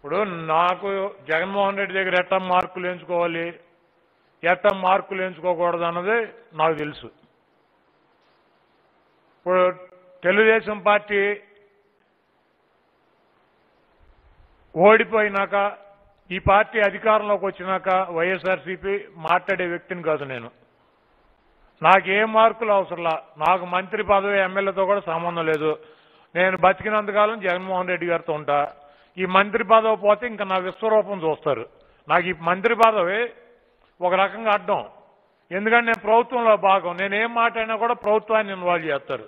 ఇప్పుడు నాకు జగన్మోహన్ రెడ్డి దగ్గర ఎట్ట మార్కులు ఎంచుకోవాలి ఎట్ట మార్కులు ఎంచుకోకూడదు అన్నది నాకు తెలుసు ఇప్పుడు తెలుగుదేశం పార్టీ ఓడిపోయినాక ఈ పార్టీ అధికారంలోకి వచ్చినాక వైఎస్ఆర్సీపీ మాట్లాడే వ్యక్తిని కాదు నేను నాకు ఏ మార్కులు అవసరంలా నాకు మంత్రి పదవి ఎమ్మెల్యేతో కూడా సంబంధం లేదు నేను బతికినంతకాలం జగన్మోహన్ రెడ్డి గారితో ఉంటా ఈ మంత్రి పదవి పోతే ఇంకా నా విశ్వరూపం చూస్తారు నాకు ఈ మంత్రి పదవి ఒక రకంగా అడ్డం ఎందుకంటే నేను ప్రభుత్వంలో భాగం నేను ఏం మాట్లాడినా కూడా ప్రభుత్వాన్ని ఇన్వాల్వ్ చేస్తారు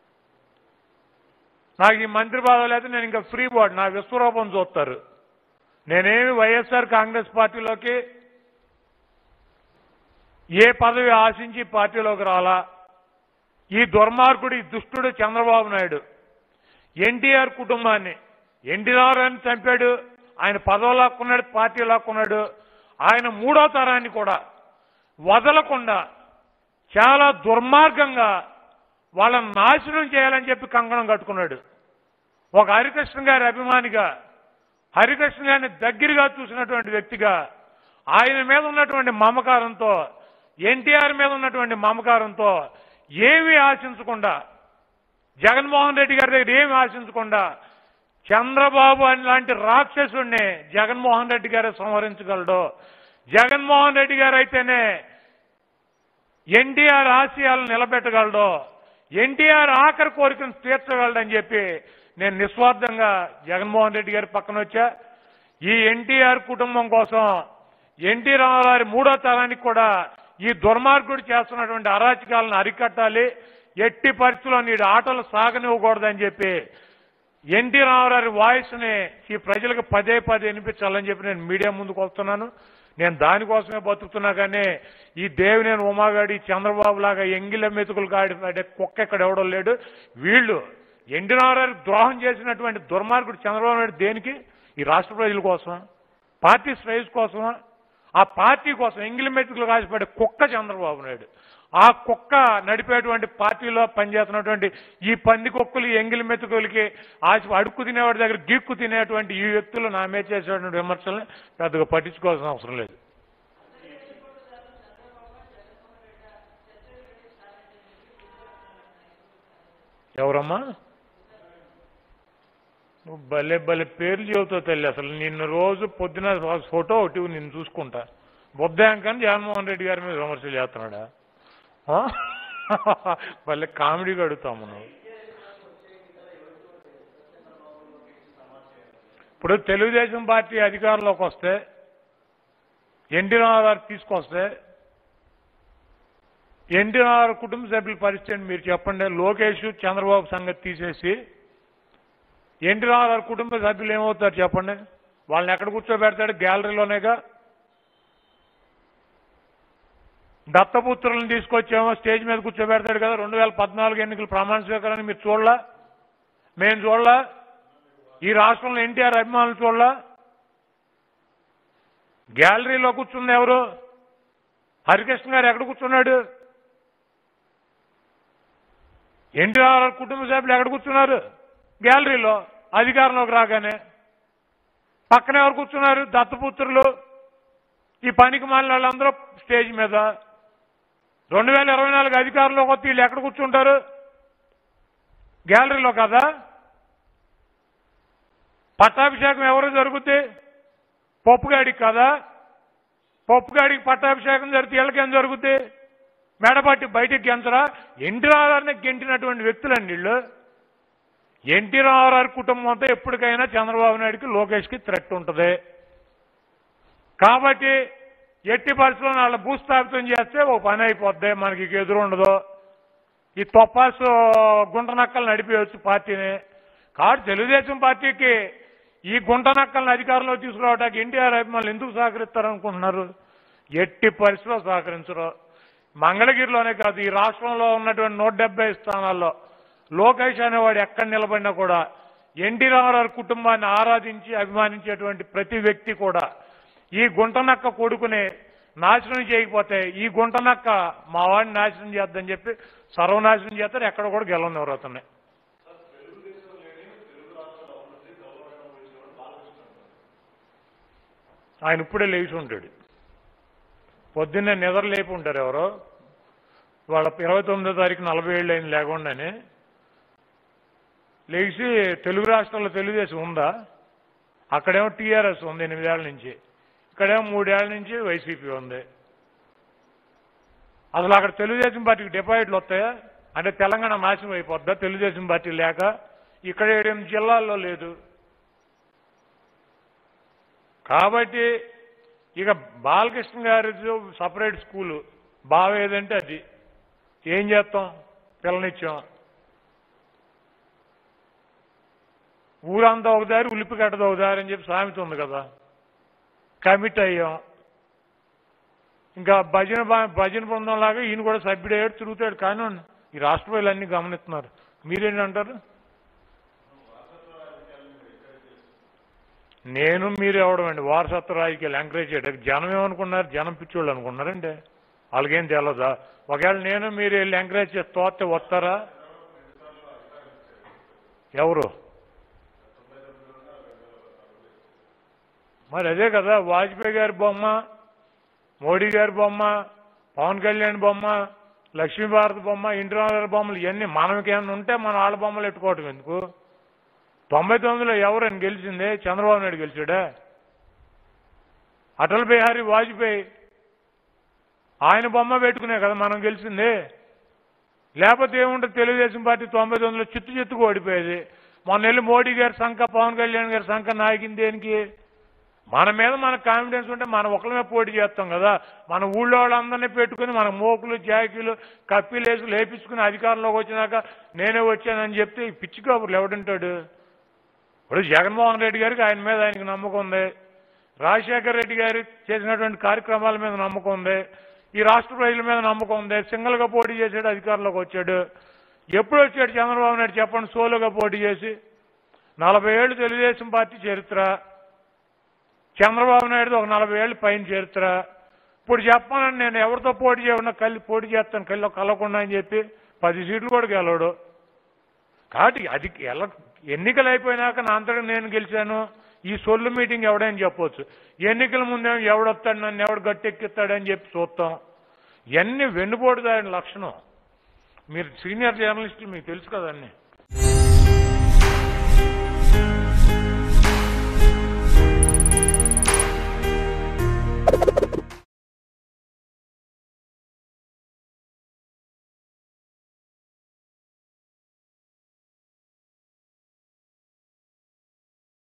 నాకు ఈ మంత్రి పదవి అయితే నేను ఇంకా ఫ్రీ బోర్డ్ నా విశ్వరూపం చూస్తారు నేనేమి వైఎస్ఆర్ కాంగ్రెస్ పార్టీలోకి ఏ పదవి ఆశించి పార్టీలోకి రాలా ఈ దుర్మార్గుడు ఈ దుష్టుడు చంద్రబాబు నాయుడు ఎన్టీఆర్ కుటుంబాన్ని ఎన్టీఆర్ అని చంపాడు ఆయన పదవి లాక్కున్నాడు పార్టీ లాక్కున్నాడు ఆయన మూడో తరాన్ని కూడా వదలకుండా చాలా దుర్మార్గంగా వాళ్ళని నాశనం చేయాలని చెప్పి కంకణం కట్టుకున్నాడు ఒక హరికృష్ణ గారి అభిమానిగా హరికృష్ణ గారిని దగ్గరగా చూసినటువంటి వ్యక్తిగా ఆయన మీద ఉన్నటువంటి మమకారంతో ఎన్టీఆర్ మీద ఉన్నటువంటి మమకారంతో ఏమీ ఆశించకుండా జగన్మోహన్ రెడ్డి గారి దగ్గర ఏమి ఆశించకుండా చంద్రబాబు అని లాంటి రాక్షసుడిని జగన్మోహన్ రెడ్డి గారే సంహరించగలడు జగన్మోహన్ రెడ్డి గారు అయితేనే ఎన్టీఆర్ ఆశయాలను నిలబెట్టగలడు ఎన్టీఆర్ ఆఖరి కోరికను తీర్చగలడని చెప్పి నేను నిస్వార్థంగా జగన్మోహన్ రెడ్డి గారి పక్కన వచ్చా ఈ ఎన్టీఆర్ కుటుంబం కోసం ఎన్టీ రామారావు మూడో తరానికి కూడా ఈ దుర్మార్గుడు చేస్తున్నటువంటి అరాచకాలను అరికట్టాలి ఎట్టి పరిస్థితుల్లో నీడు ఆటలు సాగనివ్వకూడదని చెప్పి ఎన్టీ రామారావు వాయిస్ ని ఈ ప్రజలకు పదే పదే వినిపించాలని చెప్పి నేను మీడియా ముందుకు వస్తున్నాను నేను దానికోసమే బతుకుతున్నా కానీ ఈ దేవినేని ఉమాగాడి చంద్రబాబు లాగా ఎంగిల మెతుకులు కాడి పడే కుక్క ఇక్కడ ఎవడో లేడు వీళ్ళు ఎన్టీ రామారావు ద్రోహం చేసినటువంటి దుర్మార్గుడు చంద్రబాబు నాయుడు దేనికి ఈ రాష్ట్ర ప్రజల కోసం పార్టీ శ్రేయస్ కోసమా ఆ పార్టీ కోసం ఎంగిలి మెతుకులు కాసిపడే కుక్క చంద్రబాబు నాయుడు ఆ కుక్క నడిపేటువంటి పార్టీలో పనిచేస్తున్నటువంటి ఈ పంది కుక్కలు ఈ ఎంగిలి మెతుకులకి ఆశ అడుక్కు తినేవాడి దగ్గర గీక్కు తినేటువంటి ఈ వ్యక్తులు నా మీద చేసేటువంటి విమర్శల్ని పెద్దగా పట్టించుకోవాల్సిన అవసరం లేదు ఎవరమ్మా నువ్వు భలే భలే పేర్లు చెబుతావు తల్లి అసలు నిన్ను రోజు పొద్దున ఫోటో ఒకటి నిన్ను చూసుకుంటా బుద్ధాంకని జగన్మోహన్ రెడ్డి గారి మీద విమర్శలు చేస్తున్నాడా ఆ? భలే కామెడీగా అడుగుతాము నువ్వు ఇప్పుడు తెలుగుదేశం పార్టీ అధికారంలోకి వస్తే ఎన్టీ రామారావు తీసుకొస్తే ఎన్టీ రామారావు కుటుంబ సభ్యుల పరిస్థితి ఏంటి మీరు చెప్పండి లోకేష్ చంద్రబాబు సంగతి తీసేసి ఎన్టీ రామారావు కుటుంబ సభ్యులు ఏమవుతారు చెప్పండి వాళ్ళని ఎక్కడ కూర్చోబెడతాడు గ్యాలరీలోనేగా దత్తపుత్రులను తీసుకొచ్చేమో స్టేజ్ మీద కూర్చోబెడతాడు కదా రెండు వేల పద్నాలుగు ఎన్నికల ప్రమాణ స్వీకారాన్ని మీరు చూడలా మేము చూడలా ఈ రాష్ట్రంలో ఎన్టీఆర్ అభిమానులు చూడలా గ్యాలరీలో కూర్చుంది ఎవరు హరికృష్ణ గారు ఎక్కడ కూర్చున్నాడు ఎన్టీఆర్ కుటుంబ సభ్యులు ఎక్కడ కూర్చున్నారు గ్యాలరీలో అధికారంలోకి రాగానే పక్కన ఎవరు కూర్చున్నారు దత్తపుత్రులు ఈ పనికి మాలిన వాళ్ళందరూ స్టేజ్ మీద రెండు వేల ఇరవై నాలుగు అధికారంలోకి వస్తే వీళ్ళు ఎక్కడ కూర్చుంటారు గ్యాలరీలో కదా పట్టాభిషేకం ఎవరు జరుగుద్ది పప్పుగాడికి కదా పప్పుగాడికి పట్టాభిషేకం జరిగితే వీళ్ళకేం జరుగుద్ది మెడపట్టి బయటికి గెంచరా ఎన్టీ రామారావుని గెంటినటువంటి వ్యక్తులండి వీళ్ళు ఎన్టీ రామారావు కుటుంబంతో ఎప్పటికైనా చంద్రబాబు నాయుడుకి లోకేష్కి థ్రెట్ ఉంటుంది కాబట్టి ఎట్టి పరిస్థితుల్లో వాళ్ళ భూస్థాపితం చేస్తే ఒక పని అయిపోద్ది మనకి ఇక ఎదురు ఉండదు ఈ తొప్పాసు గుంట నక్కలు నడిపేయచ్చు పార్టీని కాబట్టి తెలుగుదేశం పార్టీకి ఈ గుంట నక్కలను అధికారంలో తీసుకురావడానికి ఎన్టీఆర్ అభిమానులు ఎందుకు సహకరిస్తారనుకుంటున్నారు ఎట్టి పరిస్థితిలో సహకరించరు మంగళగిరిలోనే కాదు ఈ రాష్ట్రంలో ఉన్నటువంటి నూట డెబ్బై స్థానాల్లో లోకేష్ అనేవాడు ఎక్కడ నిలబడినా కూడా ఎన్టీ రామారావు కుటుంబాన్ని ఆరాధించి అభిమానించేటువంటి ప్రతి వ్యక్తి కూడా ఈ గుంటనక్క కొడుకుని నాశనం చేయకపోతే ఈ గుంటనక్క మా వాడిని నాశనం చేద్దని చెప్పి సర్వనాశనం చేస్తారు ఎక్కడ కూడా గెలవనివ్వరు అతన్ని ఆయన ఇప్పుడే లేచి ఉంటాడు పొద్దున్నే నిద్ర లేపి ఉంటారు ఎవరో వాళ్ళ ఇరవై తొమ్మిదో తారీఖు నలభై ఏళ్ళు అయిన లేకుండానే లేచి తెలుగు రాష్ట్రాల్లో తెలుగుదేశం ఉందా అక్కడేమో టీఆర్ఎస్ ఉంది ఎనిమిదేళ్ల నుంచి ఇక్కడేమో మూడేళ్ల నుంచి వైసీపీ ఉంది అసలు అక్కడ తెలుగుదేశం పార్టీకి డిపాజిట్లు వస్తాయా అంటే తెలంగాణ నాశనం అయిపోద్దా తెలుగుదేశం పార్టీ లేక ఇక్కడ ఏడెనిమిది జిల్లాల్లో లేదు కాబట్టి ఇక బాలకృష్ణ గారి సపరేట్ స్కూలు బావ ఏదంటే అది ఏం చేస్తాం పిల్లనిచ్చాం ఊరంతా ఒక దారి ఉలిపి కట్టదు ఒక దారి అని చెప్పి సామెత ఉంది కదా కమిట్ అయ్యాం ఇంకా భజన బా- భజన బృందం లాగా ఈయన కూడా సభ్యుడయ్యాడు తిరుగుతాడు కానీ ఈ రాష్ట్ర ప్రజలు అన్ని గమనిస్తున్నారు మీరేంటంటారు నేను మీరు ఎవడమండి వారసత్వ రాజకీయాలు ఎంకరేజ్ చేయడం జనం ఏమనుకున్నారు జనం పిచ్చోళ్ళు అనుకున్నారండి వాళ్ళకేం తెలదా ఒకవేళ నేను మీరు వెళ్ళి ఎంకరేజ్ చేసి తోస్తే వస్తారా ఎవరు మరి అదే కదా వాజ్పేయి గారి బొమ్మ మోడీ గారి బొమ్మ పవన్ కళ్యాణ్ బొమ్మ లక్ష్మీభారత్ బొమ్మ ఇంద్రనాథ్ బొమ్మలు ఇవన్నీ మనకేమైనా ఉంటే మన వాళ్ళ బొమ్మలు ఎట్టుకోవటం ఎందుకు తొంభై తొమ్మిదిలో ఎవరని గెలిచింది చంద్రబాబు నాయుడు గెలిచాడా అటల్ బిహారీ వాజ్పేయి ఆయన బొమ్మ పెట్టుకునే కదా మనం గెలిచింది లేకపోతే ఏముంటుంది తెలుగుదేశం పార్టీ తొంభై తొమ్మిదిలో చిత్తు చిత్తుకు ఓడిపోయేది మొన్న వెళ్ళి మోడీ గారి సంఖ పవన్ కళ్యాణ్ గారి సంఖ నాయకింది దేనికి మన మీద మనకు కాన్ఫిడెన్స్ ఉంటే మనం ఒకళ్ళమే పోటీ చేస్తాం కదా మన ఊళ్ళో వాళ్ళందరినీ పెట్టుకుని మన మోకులు జాకీలు కప్పిలేసి లేపించుకుని అధికారంలోకి వచ్చినాక నేనే వచ్చానని చెప్తే ఈ పిచ్చి కబుర్లు ఎవడుంటాడు ఇప్పుడు జగన్మోహన్ రెడ్డి గారికి ఆయన మీద ఆయనకు నమ్మకం ఉంది రాజశేఖర్ రెడ్డి గారు చేసినటువంటి కార్యక్రమాల మీద నమ్మకం ఉంది ఈ రాష్ట్ర ప్రజల మీద నమ్మకం ఉంది సింగిల్ గా పోటీ చేసాడు అధికారంలోకి వచ్చాడు ఎప్పుడు వచ్చాడు చంద్రబాబు నాయుడు చెప్పండి సోలోగా పోటీ చేసి నలభై ఏళ్ళు తెలుగుదేశం పార్టీ చరిత్ర చంద్రబాబు నాయుడు ఒక నలభై ఏళ్ళు పైన చరిత్ర ఇప్పుడు చెప్పాలని నేను ఎవరితో పోటీ చేయకుండా కలిసి పోటీ చేస్తాను కళ్ళు కలవకుండా అని చెప్పి పది సీట్లు కూడా గెలవడు కాబట్టి అది ఎలా ఎన్నికలు అయిపోయినాక నా అంతటా నేను గెలిచాను ఈ సొల్లు మీటింగ్ ఎవడని చెప్పొచ్చు ఎన్నికల ముందేమో ఎవడొస్తాడు నన్ను ఎవడు గట్టెక్కిస్తాడని చెప్పి చూస్తాం ఇవన్నీ వెన్నుపోటుదారిన లక్షణం మీరు సీనియర్ జర్నలిస్టులు మీకు తెలుసు కదండి